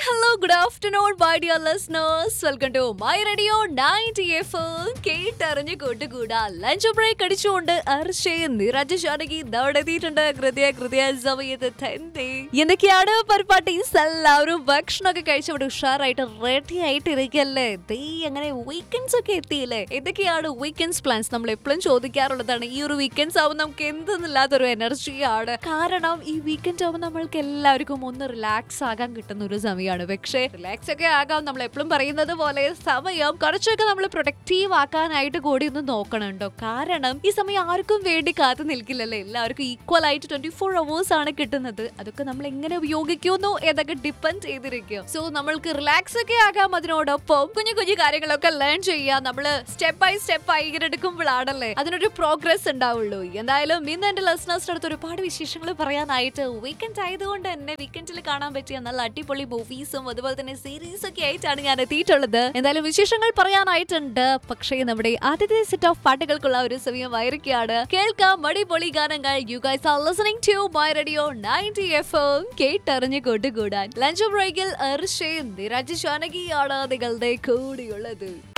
hello good afternoon my dear listeners welcome to my radio 90 F കേട്ടറിഞ്ഞ് കൂട്ടുകൂടാ lunch break അടിച്ചുകൊണ്ട് അർഷയും നിരജ ജാനകി എത്തിയിട്ടുണ്ട് കൃത്യ കൃത്യ സമയത്ത് തന്നെ എന്തൊക്കെയാണ് പരിപാട്ടീസ് എല്ലാവരും ഭക്ഷണമൊക്കെ കഴിച്ചവിടെ ഉഷാറായിട്ട് റെഡി ആയിട്ട് ഇരിക്കല്ലേ ദേ അങ്ങനെ വീക്കെൻഡ്സ് ഒക്കെ എത്തിയില്ലേ എന്തൊക്കെയാണ് വീക്കെൻഡ്സ് പ്ലാൻസ് നമ്മൾ എപ്പോഴും ചോദിക്കാറുള്ളതാണ് ഈ ഒരു വീക്കെൻഡ്സ് ആവുമ്പോൾ നമുക്ക് എന്തെന്നില്ലാത്തൊരു എനർജിയാണ് കാരണം ഈ വീക്കെൻഡ് ആവുമ്പോൾ നമ്മൾക്ക് എല്ലാവർക്കും ഒന്ന് റിലാക്സ് ആകാൻ കിട്ടുന്ന ഒരു സമയമാണ് പക്ഷേ റിലാക്സ് ഒക്കെ ആകാം നമ്മൾ എപ്പോഴും പറയുന്നത് പോലെ സമയം കുറച്ചൊക്കെ നമ്മൾ പ്രൊഡക്റ്റീവ് ആക്കാനായിട്ട് കൂടി ഒന്ന് നോക്കണം കേട്ടോ കാരണം ഈ സമയം ആർക്കും വേണ്ടി കാത്തു നിൽക്കില്ലല്ലേ എല്ലാവർക്കും ഈക്വൽ ആയിട്ട് ട്വന്റി ഫോർ അവേഴ്സ് ആണ് കിട്ടുന്നത് അതൊക്കെ നമ്മൾ എങ്ങനെ ഉപയോഗിക്കുന്നു എന്നൊക്കെ ഡിപ്പെൻഡ് ചെയ്തിരിക്കും സോ നമ്മൾക്ക് റിലാക്സ് ഒക്കെ ആകാം അതിനോടൊപ്പം കുഞ്ഞു കുഞ്ഞു കാര്യങ്ങളൊക്കെ ലേൺ ചെയ്യാം നമ്മൾ സ്റ്റെപ്പ് ബൈ സ്റ്റെപ്പ് ആയി ഇങ്ങനെ എടുക്കുമ്പോഴാണല്ലേ അതിനൊരു പ്രോഗ്രസ് ഉണ്ടാവുള്ളൂ എന്തായാലും ഇന്ന് എന്റെ ലിസണേഴ്സിന്റെ അടുത്ത് ഒരുപാട് വിശേഷങ്ങൾ പറയാനായിട്ട് വീക്കെൻഡ് ആയതുകൊണ്ട് തന്നെ വീക്കെൻഡിൽ കാണാൻ പറ്റിയ നല്ല അടിപൊളി മൂവീസും അതുപോലെ തന്നെ സീരീസ് ഒക്കെ ആയിട്ടാണ് ഞാൻ എത്തിയിട്ടുള്ളത് എന്തായാലും വിശേഷങ്ങൾ പറയാനായിട്ടുണ്ട് പക്ഷേ നമ്മുടെ ആദ്യത്തെ സെറ്റ് ഓഫ് പാട്ടുകൾക്കുള്ള ഒരു സമയമായിരിക്കുകയാണ് കേൾക്കാം അടിപൊളി ഗാനങ്ങൾ you guys are listening to my radio 90 F M കേട്ടറിഞ്ഞ് കൊണ്ടുകൂടാൻ ലഞ്ച് ബ്രേക്കിൽ അർഷയും നിരജ് ജാനകിയാണ് നിങ്ങളുടെ കൂടിയുള്ളത്